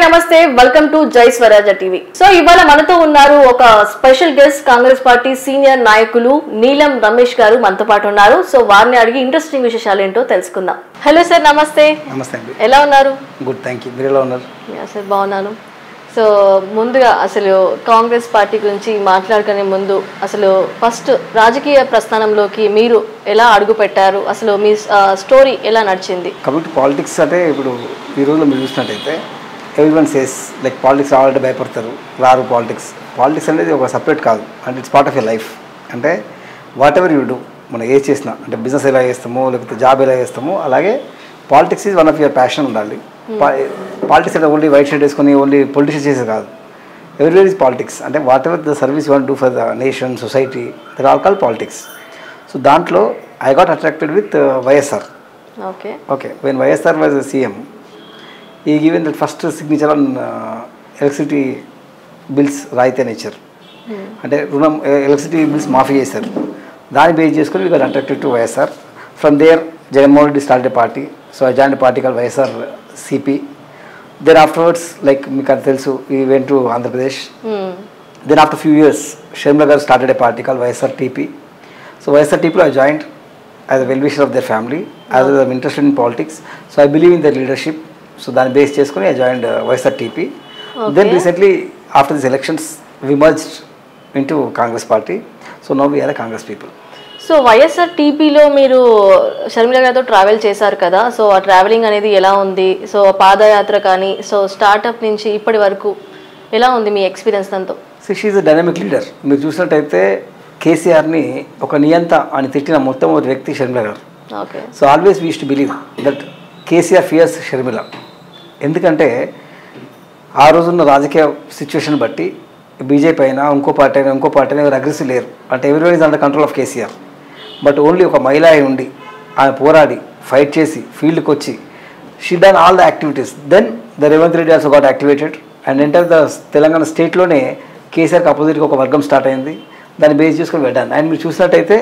నమస్తే welcome to జై స్వరాజ TV so ఇవాళ మనతో ఉన్నారు ఒక special guest Congress party senior నాయకులు నీలం రమేష్ గారు మనతో పాటు ఉన్నారు సో వారిని అడిగి ఇంట్రెస్టింగ్ విశేషాలు ఏంటో తెలుసుకుందాం హలో సార్ నమస్తే నమస్తే అండి ఎలా ఉన్నారు గుడ్ థ్యాంక్ యూ మీరు ఎలా ఉన్నారు యా సార్ బాగున్నాను సో ముందుగా అసలు కాంగ్రెస్ పార్టీ గురించి మాట్లాడుకునే ముందు అసలు ఫస్ట్ రాజకీయ ప్రస్థానంలోకి మీరు ఎలా అడుగు పెట్టారు అసలు మీ స్టోరీ ఎలా నడిచింది కాబట్టి పాలిటిక్స్ అంటే ఇప్పుడు ఈ రోజుల్లో మీరు చూసినట్టయితే everyone says like politics రావాలంటే భయపడతారు రారు పాలిటిక్స్ పాలిటిక్స్ అనేది ఒక సపరేట్ కాదు అంటే it's part of your life అంటే వాట్ ఎవర్ యూ డూ మనం ఏ చేసినా అంటే బిజినెస్ ఎలా చేస్తామో లేకపోతే జాబ్ ఎలా చేస్తామో అలాగే politics is one of your passion ఉండాలి పాలిటిక్స్ అంటే ఓన్లీ వైట్ షర్ట్ వేసుకొని ఓన్లీ పొలిటిషియన్ చేసేది కాదు ఎవ్రీవేర్ ఇస్ పాలిటిక్స్ అంటే whatever the service one do for the nation society there all call politics so దాంట్లో I got attracted with YSR okay Okay, when YSR was a CM, he given the first signature on uh, electricity bills రాయితీ nature అంటే రుణం electricity bills మాఫీ చేశారు దాన్ని base చేసుకొని we got attracted to YSR from there Jaganmohan Reddy start party so I join party call YSR CP then afterwards like మీకు అది తెలుసు ఈ went to Andhra Pradesh Then after few years, Sharmila Garu started a party called YSRTP. So YSRTP I joined as a well-wisher of their family, as well as I'm interested in politics. So I believe in their leadership. So then based చేసుకొని I joined uh, YSRTP. Then Okay. recently, after these elections, we merged into Congress party. So now we are a Congress people. So YSR టీపీలో మీరు షర్మిల గారితో travel చేశారు కదా so ఆ travelling అనేది ఎలా ఉంది సో పాదయాత్ర కానీ సో స్టార్ట్అప్ నుంచి ఇప్పటి వరకు ఎలా ఉంది మీ ఎక్స్పీరియన్స్ దాంతో so she's a dynamic leader మీరు చూసినట్టయితే కేసీఆర్ని ఒక నియంత అని తిట్టిన మొత్తం ఒక వ్యక్తి షర్మిల గారు okay so always we used to believe that KCR fears Sharmila ఎందుకంటే ఆ రోజున్న రాజకీయ సిచ్యువేషన్ బట్టి బీజేపీ అయినా ఇంకో పార్టీ అయినా ఇంకో పార్టీ అయినా ఎవరు అగ్రెసివ్ లేరు అంటే ఎవరి is under control of KCR but only ఒక మహిళ అయి ఉండి ఆమె పోరాడి ఫైట్ చేసి ఫీల్డ్కి వచ్చి she done all the activities then the Revanth Reddy also got activated and enter the Telangana స్టేట్లోనే కేసీఆర్కి అపోజిట్గా ఒక వర్గం స్టార్ట్ అయింది దాన్ని బేస్ చేసుకొని వెళ్ళాను అండ్ మీరు చూసినట్టయితే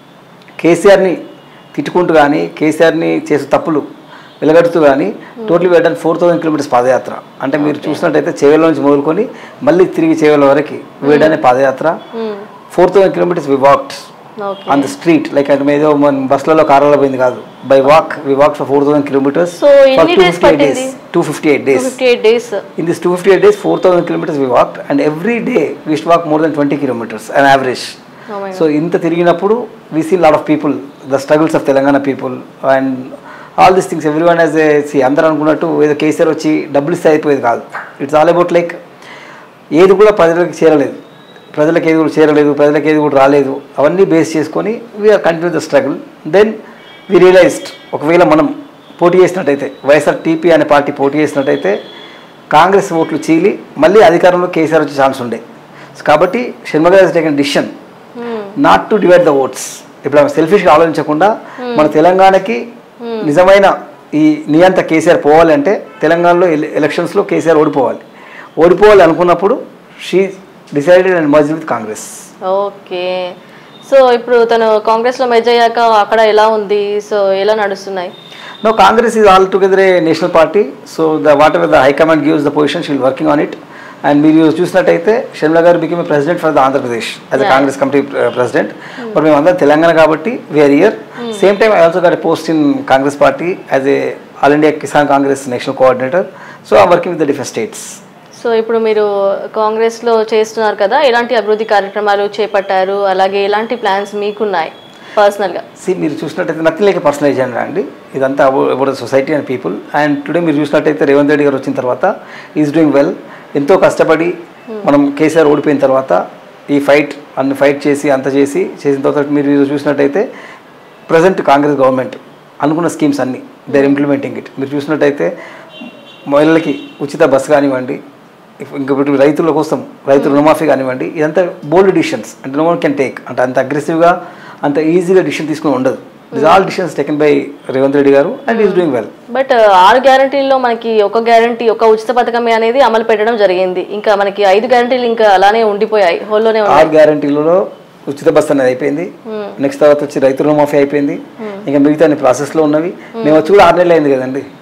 కేసీఆర్ని తిట్టుకుంటూ కానీ కేసీఆర్ని చేసే తప్పులు వెలగడుతూ కానీ టోటల్ వెళ్ళడానికి ఫోర్ థౌసండ్ కిలోమీటర్స్ పాదయాత్ర అంటే మీరు చూసినట్టయితే చేవెల నుంచి మొదలుకొని మళ్ళీ తిరిగి చేవెల వరకు వేయడానికి padayatra four thousand kilometres we walked okay on the street like అంటే ఏదో మన బస్సులలో కార్లలో పోయింది కాదు by walk we walk for four thousand kilometres So, ఎన్ని days పట్టింది? Two fifty eight two days fifty eight days In this 258 days, 4,000 kilometers we walked, and every day we used to walk more than 20 kilometers, an average. Oh my so ఇంత తిరిగినప్పుడు we see lot of people the struggles of Telangana people and all these things everyone as a see అందరూ అనుకున్నట్టు ఏదో కేసీఆర్ వచ్చి డబ్బులు ఇస్తే అయిపోయేది కాదు ఇట్స్ ఆల్ అబౌట్ లైక్ ఏది కూడా ప్రజలకు చేరలేదు ప్రజలకు ఏది కూడా చేరలేదు ప్రజలకు ఏది కూడా రాలేదు అవన్నీ బేస్ చేసుకొని we're continue the struggle then we realised ఒకవేళ మనం పోటీ చేసినట్టయితే వైఎస్ఆర్ టీపీ అనే పార్టీ పోటీ చేసినట్టయితే కాంగ్రెస్ ఓట్లు చీలి మళ్ళీ అధికారంలో కేసీఆర్ వచ్చే ఛాన్స్ ఉండే కాబట్టి షర్మ గారు taken decision not to divide the votes ఇప్పుడు ఆమె సెల్ఫిష్గా ఆలోచించకుండా మన తెలంగాణకి నిజమైన ఈ నియంత కేసీఆర్ పోవాలి అంటే తెలంగాణలో ఎల- ఎలక్షన్స్లో కేసీఆర్ ఓడిపోవాలి ఓడిపోవాలి అనుకున్నప్పుడు she decided and merge with Congress okay so ఇప్పుడు తను కాంగ్రెస్ లో మెజ్ అయ్యాక అక్కడ ఎలా ఉంది సో ఎలా నడుస్తున్నాయి no Congress is all together A national party so the what whatever the high command gives the position she'll working on it and మీరు చూసినట్టయితే షర్మిల గారు become a president for the Andhra Pradesh as a Congress committee president but మేము అందరం తెలంగాణ కాబట్టి we are year same time I also got post in Congress party as a all India Kisan Congress national coordinator so I working with the different states so ఇప్పుడు మీరు కాంగ్రెస్ లో చేస్తున్నారు కదా ఎలాంటి అభివృద్ధి కార్యక్రమాలు చేపట్టారు అలాగే ఎలాంటి ప్లాన్స్ మీకున్నాయి పర్సనల్ గా సి మీరు చూసినట్టయితే నథింగ్ లైక్ పర్సనలైజ్ అండి ఇదంతా about society and people and today మీరు చూసినట్టయితే రేవంత్ రెడ్డి గారు వచ్చిన తర్వాత ఈజ్ డూయింగ్ వెల్ ఎంతో కష్టపడి మనం కేసీఆర్ ఓడిపోయిన తర్వాత ఈ ఫైట్ అన్ని ఫైట్ చేసి అంత చేసి చేసిన తర్వాత మీరు ఈరోజు చూసినట్టయితే ప్రజెంట్ కాంగ్రెస్ గవర్నమెంట్ అనుకున్న స్కీమ్స్ అన్ని దేర్ ఇంప్లిమెంటింగ్ ఇట్ మీరు చూసినట్టయితే మహిళలకి ఉచిత బస్సు కానివ్వండి ఇఫ్ ఇంకా ఇప్పుడు రైతుల కోసం రైతు రుణమాఫీ కానివ్వండి ఇదంతా బోల్డ్ డిసిషన్స్ అంటే నో వన్ కెన్ టేక్ అంటే అంత అగ్రెసివ్గా అంత ఈజీగా డిసిషన్ తీసుకుని ఉండదు is all decisions taken by Revanth Reddy గారు and is doing well but ఆరు గ్యారంటీల్లో మనకి ఒక గ్యారంటీ ఒక ఉచిత పథకం అనేది అమలు పెట్టడం జరిగింది ఇంకా మనకి ఐదు గ్యారంటీలు ఇంకా అలానే ఉండిపోయాయి హోల్లోనే ఉన్నాయి ఆరు గ్యారంటీలలో ఉచిత బస్ అనేది అయిపోయింది నెక్స్ట్ తర్వాత వచ్చి రైతు రుణమాఫీ అయిపోయింది ఇంకా మిగతా ప్రాసెస్లో ఉన్నవి మేము వచ్చి కూడా ఆరు నెలలు అయింది కదండి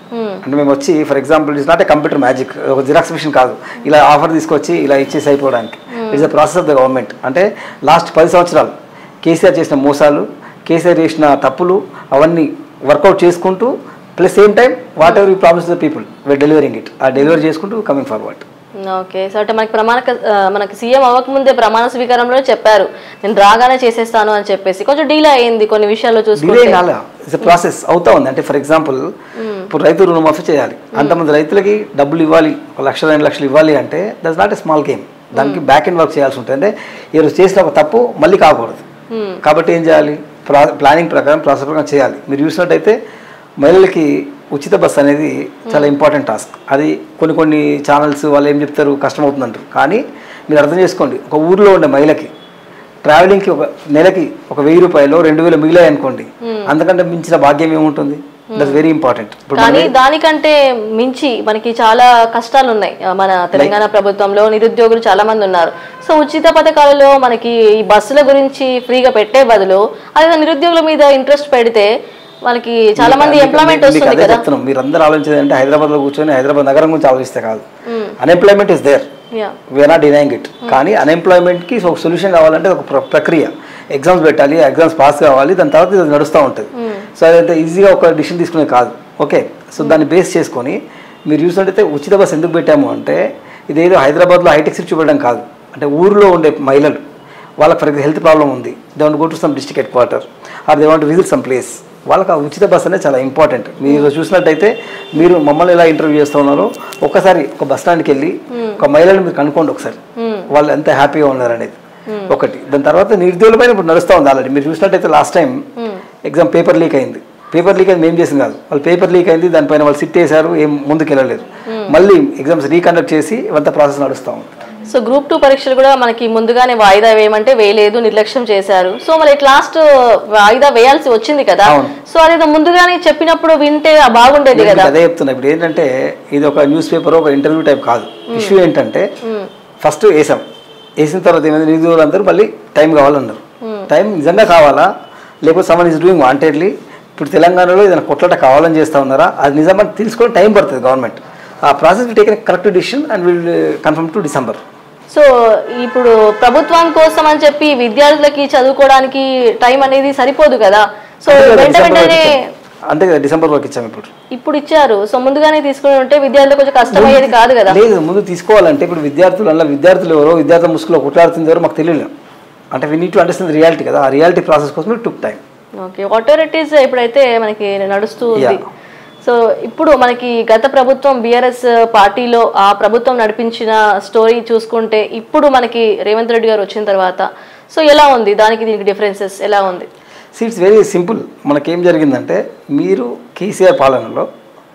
అంటే మేము వచ్చి for example it's not a computer magic ఒక జిరాక్స్ మిషన్ కాదు ఇలా ఆఫర్ తీసుకొచ్చి ఇలా ఇచ్చేసి అయిపోవడానికి it's the process of the government అంటే లాస్ట్ పది సంవత్సరాలు కేసీఆర్ చేసిన మోసాలు కేసీఆర్ చేసిన తప్పులు అవన్నీ వర్కౌట్ చేసుకుంటూ plus same time whatever you promise the people we're delivering it ఆ డెలివరీ చేసుకుంటూ కమింగ్ ఫార్వర్డ్ ఓకే సో అంటే మనకి ప్రమాణ ఆ, మనకి సీఎం అవ్వకముందే ప్రమాణ స్వీకారంలో చెప్పారు నేను రాగానే చేసేస్తాను అని చెప్పేసి కొంచెం డీలే అయింది కొన్ని విషయాల్లో డిలే చూసుకుంటే కాలే ఇట్స్ ప్రాసెస్ అవుతా ఉంది అంటే ఫర్ ఎగ్జాంపుల్ ఇప్పుడు రైతు రుణమాఫీ చేయాలి అంతమంది రైతులకి డబ్బులు ఇవ్వాలి ఒక లక్ష రెండు లక్షలు ఇవ్వాలి అంటే that's not a small game దానికి బ్యాక్ అండ్ వర్క్ చేయాల్సి ఉంటుంది అంటే ఈరోజు చేసిన ఒక తప్పు మళ్ళీ కాకూడదు కాబట్టి ఏం చేయాలి ప్లానింగ్ ప్రకారం ప్రాసెస్ ప్రకారం చేయాలి మీరు చూసినట్టయితే మహిళలకి ఉచిత బస్ అనేది చాలా ఇంపార్టెంట్ టాస్క్ అది కొన్ని కొన్ని ఛానల్స్ వాళ్ళు ఏం చెప్తారు కష్టం అవుతుందంటారు కానీ మీరు అర్థం చేసుకోండి ఒక ఊర్లో ఉండే మహిళకి ట్రావెలింగ్కి ఒక నెలకి ఒక వెయ్యి రూపాయలు రెండు వేలు మిగిలాయి అనుకోండి అంతకంటే మించిన భాగ్యం ఏముంటుంది దట్స్ వెరీ ఇంపార్టెంట్ ఇప్పుడు కానీ దానికంటే మించి మనకి చాలా కష్టాలు ఉన్నాయి ఆ, మన తెలంగాణ ప్రభుత్వంలో నిరుద్యోగులు చాలా మంది ఉన్నారు సో ఉచిత పథకాలలో మనకి ఈ బస్సుల గురించి ఫ్రీగా పెట్టే బదులు అదే నిరుద్యోగుల మీద ఇంట్రెస్ట్ పెడితే మనకి చాలా మంది మీకు- ఎంప్లాయ్మెంట్ మీకు వస్తుంది అదే కదా చెప్తున్నాం మీరు అందరూ ఆలోచించేది అంటే హైదరాబాద్లో కూర్చొని హైదరాబాద్ నగరం గురించి ఆలోచిస్తే కాదు unemployment is there yeah we're not denying it కానీ అన్ఎంప్లాయ్మెంట్కి ఒక సొల్యూషన్ కావాలంటే ఒక ప్ర- ప్రక్రియ ఎగ్జామ్స్ పెట్టాలి ఎగ్జామ్స్ పాస్ కావాలి దాని తర్వాత ఇది నడుస్తూ ఉంటుంది సో అదంటే ఈజీగా ఒక డిసిషన్ తీసుకునే కాదు ఓకే సో దాన్ని బేస్ చేసుకొని మీరు చూసినట్టయితే ఉచిత బస్ ఎందుకు పెట్టాము అంటే ఇదేదో హైదరాబాద్లో హైటెక్ సిటీ చూపెట్టడం కాదు అంటే ఊరిలో ఉండే మహిళలు వాళ్ళకి ఫర్ ఎగ్జాంపుల్ హెల్త్ ప్రాబ్లం ఉంది they want go to some district headquarter or they want visit some place వాళ్ళకి ఆ ఉచిత బస్ అనేది చాలా ఇంపార్టెంట్ మీరు చూసినట్టయితే మీరు మమ్మల్ని ఎలా ఇంటర్వ్యూ చేస్తూ ఉన్నారో ఒక్కసారి ఒక బస్ స్టాండ్కి వెళ్ళి ఒక మహిళను మీరు కనుక్కోండి ఒకసారి వాళ్ళు ఎంత హ్యాపీగా ఉన్నారు అనేది ఒకటి దాని తర్వాత నిరుద్యోగుల పైన ఇప్పుడు నడుస్తూ ఉంది ఆల్రెడీ మీరు చూసినట్టయితే last time exam paper leak అయింది పేపర్ లీక్ అయింది మేము చేసింది కాదు వాళ్ళు పేపర్ లీక్ అయింది దానిపైన వాళ్ళు సిట్ వేశారు ఏం ముందుకు వెళ్ళలేదు మళ్ళీ ఎగ్జామ్స్ రీకండక్ట్ చేసి ఇవంతా ప్రాసెస్ నడుస్తూ ఉంది సో గ్రూప్ టూ పరీక్షలు కూడా మనకి ముందుగానే వాయిదా వేయమంటే వేయలేదు నిర్లక్ష్యం చేశారు సో మరి లాస్ట్ వాయిదా వేయాల్సి వచ్చింది కదా అవును. సో అదేదో ముందుగానే చెప్పినప్పుడు వింటే ఆ బాగుండేది నేను కదా మీకు అదే చెప్తున్నా ఇప్పుడు ఏంటంటే ఇది ఒక న్యూస్ పేపర్ ఒక ఇంటర్వ్యూ టైప్ కాదు ఇష్యూ ఏంటంటే ఫస్ట్ వేసాం వేసిన తర్వాత ఏమైంది నిరుద్యోగులు అందరూ మళ్ళీ టైం కావాలన్నారు టైం నిజంగా కావాలా లేకపోతే సమ్మన్ ఇస్ డూయింగ్ వాంటెడ్లీ ఇప్పుడు తెలంగాణలో ఏదైనా కొట్లాట కావాలని చేస్తా ఉన్నారా అది నిజమని తెలుసుకొని టైం పడుతుంది గవర్నమెంట్ ఆ process will take correct decision and will confirm to December so ఇప్పుడు ప్రభుత్వం కోసం అని చెప్పి విద్యార్థులకి చదువుకోవడానికి టైం అనేది సరిపోదు కదా సో వెంట వెంటనే అంతే కదా డిసెంబర్ వరకు ఇచ్చాం ఇప్పుడు ఇప్పుడు ఇచ్చారు సో ముందుగానే తీసుకుని ఉంటే విద్యార్థులకు కొంచెం కష్టం అయ్యేది కాదు కదా లేదు ముందు తీసుకోవాలంటే ఇప్పుడు విద్యార్థులు అలా విద్యార్థులు ఎవరో విద్యార్థుల ముసుగులో కొట్లాడుతుంది ఎవరో మాకు తెలియలేదు అంటే we need to understand reality కదా ఆ రియాలిటీ ప్రాసెస్ కోసం took time okay whatever it is ఇప్పుడైతే మనకి నడుస్తూ ఉంది Yeah. సో ఇప్పుడు మనకి గత ప్రభుత్వం బీఆర్ఎస్ పార్టీలో ఆ ప్రభుత్వం నడిపించిన స్టోరీ చూసుకుంటే ఇప్పుడు మనకి రేవంత్ రెడ్డి గారు వచ్చిన తర్వాత సో ఎలా ఉంది దానికి దీనికి డిఫరెన్సెస్ ఎలా ఉంది సో ఇట్స్ వెరీ సింపుల్ మనకేం జరిగిందంటే మీరు కేసీఆర్ పాలనలో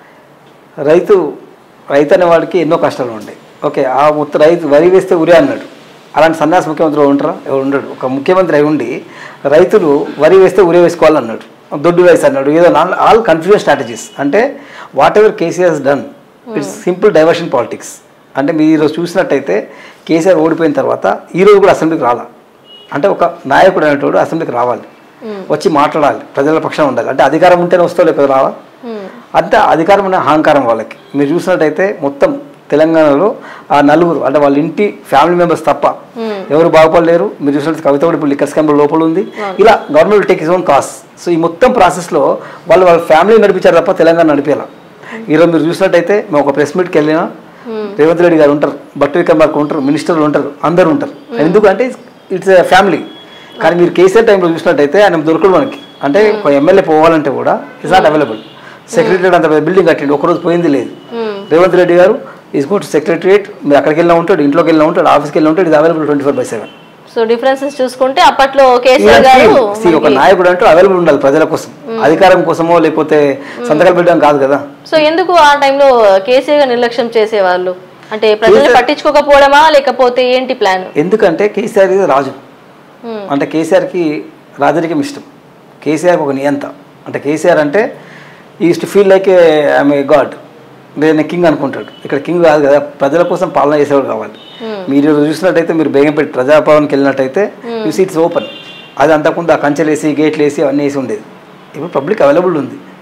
రైతు రైతు అనేవాడికి ఎన్నో కష్టాలు ఉంటాయి ఓకే ఆ మొత్తం రైతు వరి వేస్తే ఉరే అన్నాడు అలాంటి సన్యాస ముఖ్యమంత్రి ఉంటారా ఎవరు ఉండడు ఒక ముఖ్యమంత్రి అయి ఉండి రైతులు వరి వేస్తే ఉరే వేసుకోవాలన్నాడు దొడ్డు రైస్ అన్నాడు ఏదో ఆల్ కన్ఫ్యూజన్ స్ట్రాటజీస్ అంటే whatever KCR done it's simple diversion politics అంటే మీరు ఈరోజు చూసినట్టయితే కేసీఆర్ ఓడిపోయిన తర్వాత ఈరోజు కూడా అసెంబ్లీకి రాలా అంటే ఒక నాయకుడు అనేటోడు అసెంబ్లీకి రావాలి వచ్చి మాట్లాడాలి ప్రజల పక్షాన ఉండాలి అంటే అధికారం ఉంటేనే వస్తావు లేకపోతే రావా అంతే అధికారం అనే అహంకారం వాళ్ళకి మీరు చూసినట్టయితే మొత్తం తెలంగాణలో ఆ నలుగురు అంటే వాళ్ళ ఇంటి ఫ్యామిలీ మెంబర్స్ తప్ప ఎవరు బాగుపడలేరు మీరు చూసినట్టు కవిత కూడా ఇప్పుడు లిక్కర్ స్కామ్ లోపల ఉంది ఇలా government take its own course so ఈ మొత్తం ప్రాసెస్లో వాళ్ళు వాళ్ళ ఫ్యామిలీ నడిపించారు తప్ప తెలంగాణ నడిపేలా ఈరోజు మీరు చూసినట్టయితే మేము ఒక ప్రెస్ మీట్కి వెళ్ళినా రేవంత్ రెడ్డి గారు ఉంటారు భట్టి విక్రమార్క ఉంటారు మినిస్టర్లు ఉంటారు అందరు ఉంటారు ఎందుకంటే ఇట్స్ ఫ్యామిలీ కానీ మీరు కేసీఆర్ టైంలో చూసినట్టయితే ఆయన దొరకడు మనకి అంటే ఒక ఎమ్మెల్యే పోవాలంటే కూడా ఇట్స్ నాట్ అవైలబుల్ సెక్రటరీ అంత బిల్డింగ్ కట్టిండు ఒకరోజు పోయింది లేదు రేవంత్ రెడ్డి గారు ఈజ్ గో టు సెక్రటరియట్ మీరు అక్కడికి వెళ్ళినా ఉంటాడు ఇంట్లోకి వెళ్ళినా ఉంటాడు ఆఫీస్కి వెళ్ళినా ఉంటాడు ఇది available twenty four by seven so differences చూసుకుంటే అప్పట్లో కేసీఆర్ గారు ఒక నాయకుడు అంటూ అవైలబుల్ ఉండాలి ప్రజల కోసం అధికారం కోసమో లేకపోతే సంతకాలు పెట్టడం కాదు కదా సో ఎందుకు ఆ టైంలో కేసీఆర్ గారు నిర్లక్ష్యం చేసేవాళ్ళు అంటే ప్రజల్ని పట్టించుకోకపోవడమా లేకపోతే ఏంటి ప్లాన్ ఎందుకంటే కేసీఆర్ ఇది రాజు అంటే కేసీఆర్కి రాజరికం ఇష్టం కేసీఆర్ ఒక నియంత అంటే కేసీఆర్ అంటే is to feel like I'm a god నేను కింగ్ అనుకుంటాడు ఇక్కడ కింగ్ కాదు కదా ప్రజల కోసం పాలన చేసేవాడు కావాలి మీరు ఈరోజు చూసినట్టయితే మీరు బేగంపేట ప్రజాభవన్కి వెళ్ళినట్టయితే యూ సీట్స్ ఓపెన్ అది అంతకుముందు ఆ కంచెలు వేసి గేట్లు వేసి అవన్నీ వేసి ఉండేది ఇప్పుడు పబ్లిక్ అవైలబుల్ ఉంది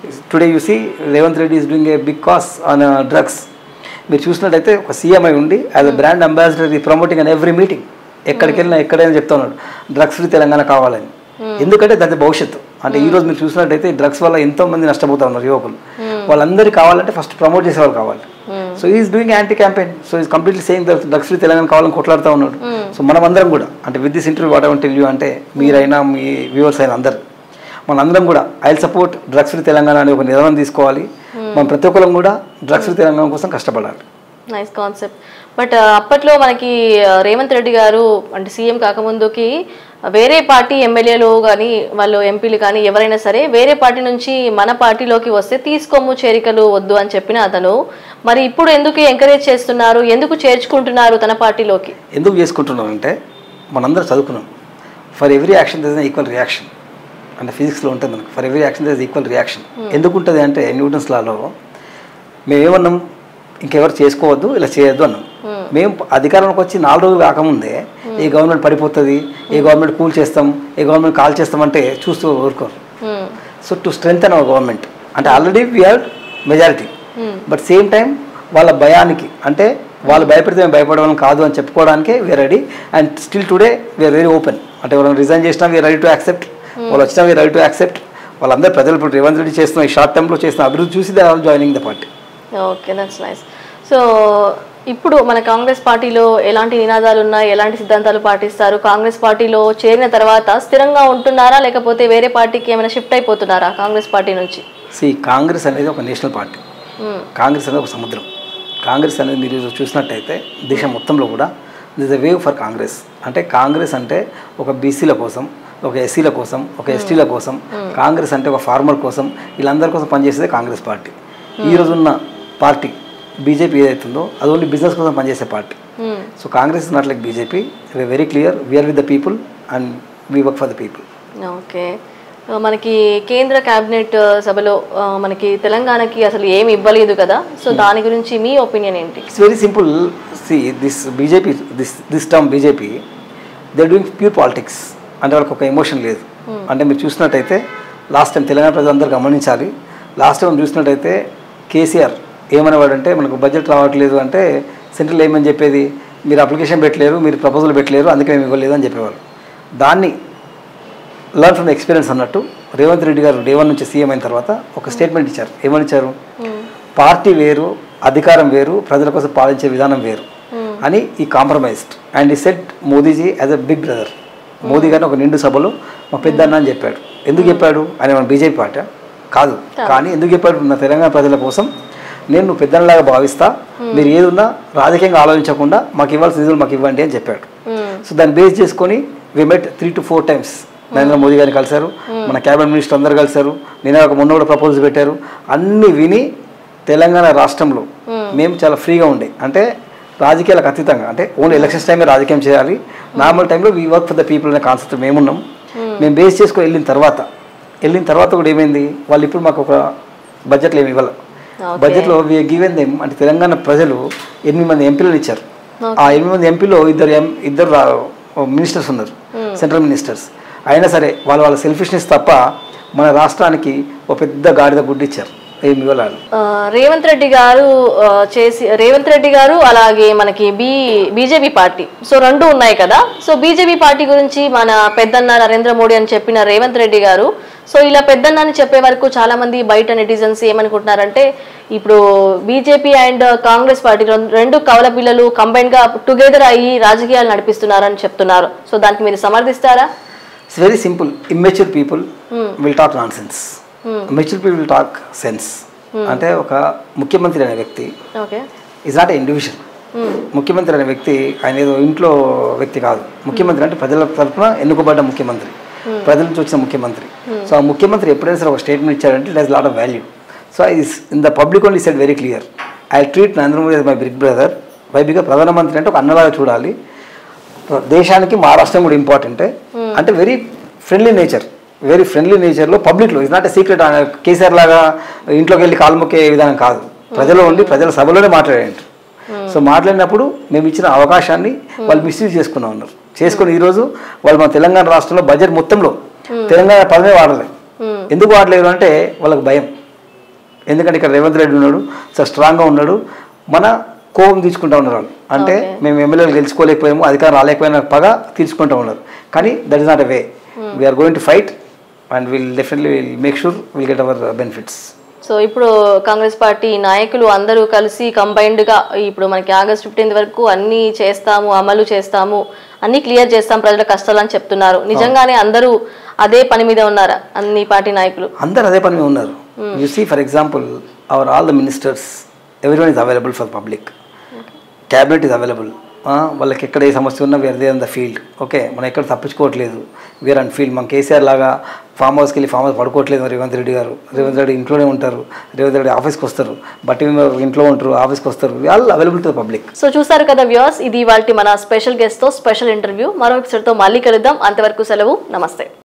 today you see Revanth Reddy is doing a big cause on drugs మీరు చూసినట్టయితే ఒక సీఎం అయి ఉండి as a brand ambassador he promoting on every meeting ఎక్కడికి వెళ్ళినా ఎక్కడైనా చెప్తా ఉన్నాడు డ్రగ్స్ ఫ్రీ తెలంగాణ కావాలని ఎందుకంటే దాని భవిష్యత్తు అంటే ఈ రోజు మీరు చూసినట్టయితే డ్రగ్స్ వల్ల ఎంతో మంది నష్టపోతా ఉన్నారు యువకులు వాళ్ళందరికీ కావాలంటే ఫస్ట్ ప్రమోట్ చేసే వాళ్ళు కావాలి so is doing anti campaign so is completely saying drugs free Telangana కావాలని కొట్లాడుతూ ఉన్నాడు సో మనం అందరం కూడా అంటే with this interview whatever tell you అంటే మీరైనా మీ వ్యూవర్స్ అయినా అందరు మనందరం కూడా I support drugs free Telangana అనే ఒక నిర్ణయం తీసుకోవాలి మనం ప్రతి ఒక్కరం కూడా డ్రగ్స్ ఫ్రీ తెలంగాణ కోసం కష్టపడాలి నైస్ కాన్సెప్ట్ బట్ అప్పట్లో మనకి ఆ, రేవంత్ రెడ్డి గారు అంటే సీఎం కాకముందుకి వేరే పార్టీ ఎమ్మెల్యేలు కానీ వాళ్ళు ఎంపీలు కానీ ఎవరైనా సరే వేరే పార్టీ నుంచి మన పార్టీలోకి వస్తే తీసుకోము చేరికలు వద్దు అని చెప్పిన అతను మరి ఇప్పుడు ఎందుకు ఎంకరేజ్ చేస్తున్నారు ఎందుకు చేర్చుకుంటున్నారు తన పార్టీలోకి ఎందుకు చేసుకుంటున్నాం అంటే మనందరం చదువుకున్నాం for every action there equal reaction అంటే ఫిజిక్స్లో ఉంటుంది మనకు for every action there equal reaction ఎందుకు ఉంటుంది అంటే న్యూటన్స్ లాలో మేము ఏమన్నాం ఇంకెవరు చేసుకోవద్దు ఇలా చేయొద్దు అన్నాం మేము అధికారంలోకి వచ్చి నాలుగు రోజులు కాకముందే ఏ గవర్నమెంట్ పడిపోతుంది ఏ గవర్నమెంట్ కూల్ చేస్తాం ఏ గవర్నమెంట్ కాల్ చేస్తామంటే చూస్తూ ఊరుకోరు Hmm. So to strength our government అంటే already we're majority but same time వాళ్ళ భయానికి అంటే వాళ్ళు భయపెడితే మేము భయపడడం కాదు అని చెప్పుకోవడానికే we're ready and still today we're very open అంటే ఎవరైనా రిజైన్ చేసినా వీఆర్ రెడీ టు యాక్సెప్ట్ వాళ్ళు వచ్చినా వీఆర్ రెడీ టు యాక్సెప్ట్ వాళ్ళందరూ ప్రజలు ఇప్పుడు రేవంత్ రెడ్డి చేస్తున్న ఈ షార్ట్ టైంలో చేస్తున్న అభివృద్ధి చూసి they all joining the party okay that's nice so ఇప్పుడు మన కాంగ్రెస్ పార్టీలో ఎలాంటి నినాదాలు ఉన్నాయి ఎలాంటి సిద్ధాంతాలు పాటిస్తారు కాంగ్రెస్ పార్టీలో చేరిన తర్వాత స్థిరంగా ఉంటున్నారా లేకపోతే వేరే పార్టీకి ఏమైనా షిఫ్ట్ అయిపోతున్నారా కాంగ్రెస్ పార్టీ నుంచి సి కాంగ్రెస్ అనేది ఒక నేషనల్ పార్టీ Hmm. కాంగ్రెస్ అనేది ఒక సముద్రం కాంగ్రెస్ అనేది మీరు ఈరోజు చూసినట్టయితే దేశం మొత్తంలో కూడా this a wave for Congress అంటే కాంగ్రెస్ అంటే ఒక బీసీల కోసం ఒక ఎస్సీల కోసం ఒక ఎస్టీల కోసం కాంగ్రెస్ అంటే ఒక ఫార్మర్ కోసం వీళ్ళందరి కోసం పనిచేసేదే కాంగ్రెస్ పార్టీ ఈ రోజు ఉన్న పార్టీ బీజేపీ ఏదైతుందో అది ఓన్లీ బిజినెస్ కోసం పనిచేసే party Hmm. So Congress is not like BJP very clear we're with the people and we work for the people okay ఆ, మనకి కేంద్ర కేబినెట్ ఆ, సభలో ఆ, మనకి తెలంగాణకి అసలు ఏమి ఇవ్వలేదు కదా సో దాని గురించి మీ ఒపీనియన్ ఏంటి it's very simple see this BJP this this term BJP they doing pure politics అంటే వాళ్ళకి ఒక ఎమోషన్ లేదు అంటే మీరు చూసినట్టయితే లాస్ట్ టైం తెలంగాణ ప్రజలందరూ గమనించాలి లాస్ట్ టైం చూసినట్టయితే కేసీఆర్ ఏమనేవాడంటే మనకు బడ్జెట్ రావట్లేదు అంటే సెంట్రల్ ఏమని చెప్పేది మీరు అప్లికేషన్ పెట్టలేరు మీరు ప్రపోజల్ పెట్టలేరు అందుకే మేము ఇవ్వలేదు అని చెప్పేవాళ్ళు దాన్ని లర్న్ ఫ్రమ్ ఎక్స్పీరియన్స్ అన్నట్టు రేవంత్ రెడ్డి గారు డే వన్ నుంచి సీఎం అయిన తర్వాత ఒక స్టేట్మెంట్ ఇచ్చారు ఏమని ఇచ్చారు పార్టీ వేరు అధికారం వేరు ప్రజల కోసం పాలించే విధానం వేరు అని ఈ కాంప్రమైజ్డ్ అండ్ ఈ set మోదీజీ as a big brother Modi గారిని ఒక నిండు సభలో మా పెద్దన్న అని చెప్పాడు ఎందుకు చెప్పాడు ఆయన మన బీజేపీ పార్టీ కాదు కానీ ఎందుకు చెప్పాడు నా తెలంగాణ ప్రజల కోసం నేను నువ్వు పెద్దన్నలాగా భావిస్తా మీరు ఏది ఉన్నా రాజకీయంగా ఆలోచించకుండా మాకు ఇవ్వాల్సిన నిధులు మాకు ఇవ్వండి అని చెప్పాడు సో దాన్ని బేస్ చేసుకొని we met three to four times Narendra Modi గారిని కలిశారు మన క్యాబినెట్ మినిస్టర్ అందరు కలిశారు నేను ఒక మొన్న కూడా ప్రపోజల్ పెట్టారు అన్ని విని తెలంగాణ రాష్ట్రంలో మేము చాలా ఫ్రీగా ఉండే అంటే రాజకీయాలకు అతీతంగా అంటే ఓన్లీ ఎలక్షన్స్ టైమే రాజకీయం చేయాలి నార్మల్ టైంలో we work for the people అనే కాన్సెప్ట్ మేమున్నాం మేము బేస్ చేసుకొని వెళ్ళిన తర్వాత వెళ్ళిన తర్వాత కూడా ఏమైంది వాళ్ళు ఇప్పుడు మాకు ఒక బడ్జెట్లో ఏమి ఇవ్వాలి Okay. బడ్జెట్లో వి గివెన్ దెమ్ అంటే తెలంగాణ ప్రజలు ఎనిమిది మంది ఎంపీలను ఇచ్చారు ఆ ఎనిమిది మంది ఎంపీలో ఇద్దరు ఎం ఇద్దరు మినిస్టర్స్ ఉన్నారు సెంట్రల్ మినిస్టర్స్ అయినా సరే వాళ్ళ వాళ్ళ సెల్ఫిష్నెస్ తప్ప మన రాష్ట్రానికి ఒక పెద్ద గాడిద గుడ్డు ఇచ్చారు ఏమి ఇవ్వాలి ఆ, రేవంత్ రెడ్డి గారు ఆ, చేసి రేవంత్ రెడ్డి గారు అలాగే మనకి బీ బీజేపీ పార్టీ సో రెండు ఉన్నాయి కదా సో బీజేపీ పార్టీ గురించి మన పెద్దన్న నరేంద్ర మోడీ అని చెప్పిన రేవంత్ రెడ్డి గారు సో ఇలా పెద్దన్న అని చెప్పే వరకు చాలా మంది బయట నెటిజన్స్ ఏమనుకుంటున్నారంటే ఇప్పుడు బీజేపీ అండ్ కాంగ్రెస్ పార్టీ రెండు- రెండు కవల పిల్లలు కంబైన్ గా టుగెదర్ అయ్యి రాజకీయాలు నడిపిస్తున్నారని చెప్తున్నారు సో దానికి మీరు సమర్థిస్తారా it's very simple immature people will talk nonsense mature people will talk sense అంటే ఒక ముఖ్యమంత్రి అనే వ్యక్తి okay is not a individual ముఖ్యమంత్రి అనే వ్యక్తి ఆయన ఏదో ఇంట్లో వ్యక్తి కాదు ముఖ్యమంత్రి అంటే ప్రజల తరఫున ఎన్నుకోబడ్డ ముఖ్యమంత్రి ప్రజల నుంచి వచ్చిన ముఖ్యమంత్రి సో ఆ ముఖ్యమంత్రి ఎప్పుడైనా సరే ఒక స్టేట్మెంట్ ఇచ్చాడంటే it has lot of value so is in the public only set very clear I treat Narendra Modi my big brother వైబిగా ప్రధానమంత్రి అంటే ఒక అన్నలాగా చూడాలి దేశానికి మా రాష్ట్రం కూడా ఇంపార్టెంటే అంటే very friendly nature very friendly నేచర్లో పబ్లిక్లో is not a secret KCR లాగా ఇంట్లోకి వెళ్ళి కాలు మొక్కే విధానం కాదు ప్రజలు ఉండి ప్రజల సభలోనే మాట్లాడేంటారు సో మాట్లాడినప్పుడు మేము ఇచ్చిన అవకాశాన్ని వాళ్ళు మిస్యూజ్ చేసుకున్నా ఉన్నారు చేసుకుని ఈరోజు వాళ్ళు మన తెలంగాణ రాష్ట్రంలో బడ్జెట్ మొత్తంలో తెలంగాణ పదమే వాడలేదు ఎందుకు వాడలేదు అంటే వాళ్ళకి భయం ఎందుకంటే ఇక్కడ రేవంత్ రెడ్డి ఉన్నాడు సో స్ట్రాంగ్గా ఉన్నాడు మన కోపం తీసుకుంటా ఉన్నారు వాళ్ళు అంటే Okay. మేము ఎమ్మెల్యేలు గెలుచుకోలేకపోయాము అధికారం రాలేకపోయినా పగ తీర్చుకుంటూ ఉన్నారు కానీ that is not a way we're going to fight and will definitely will make sure will get our benefits so ఇప్పుడు కాంగ్రెస్ పార్టీ నాయకులు అందరూ కలిసి combined గా ఇప్పుడు మనకి ఆగస్ట్ ఫిఫ్టీన్త్ వరకు అన్ని చేస్తాము అమలు చేస్తాము అన్ని క్లియర్ చేస్తాం ప్రజల కష్టాలు అని చెప్తున్నారు నిజంగానే అందరూ అదే పని మీద ఉన్నారా అన్ని పార్టీ నాయకులు అందరు అదే పని మీద ఉన్నారు you see for example our all the ministers everyone is available for public cabinet is available వాళ్ళకి ఎక్కడ ఏ సమస్య ఉన్నా where they in the field okay మనం ఎక్కడ తప్పించుకోవట్లేదు వేర్ అండ్ ఫీల్డ్ మనం కేసీఆర్ లాగా ఫామ్ హౌస్కి వెళ్ళి ఫామ్ హౌస్ పడుకోవట్లేదు మరి రేవంత్ రెడ్డి గారు రేవంత్ రెడ్డి ఇంట్లోనే ఉంటారు రేవంత్ రెడ్డి ఆఫీస్కి వస్తారు బట్ ఇంట్లో ఉంటారు ఆఫీస్కి వస్తారు all available to the public so చూసారు కదా వ్యూస్ ఇది వాళ్ళ మన స్పెషల్ గెస్ట్ తో స్పెషల్ ఇంటర్వ్యూ మరో episode తో మళ్ళీ కలుద్దాం అంతవరకు సెలవు నమస్తే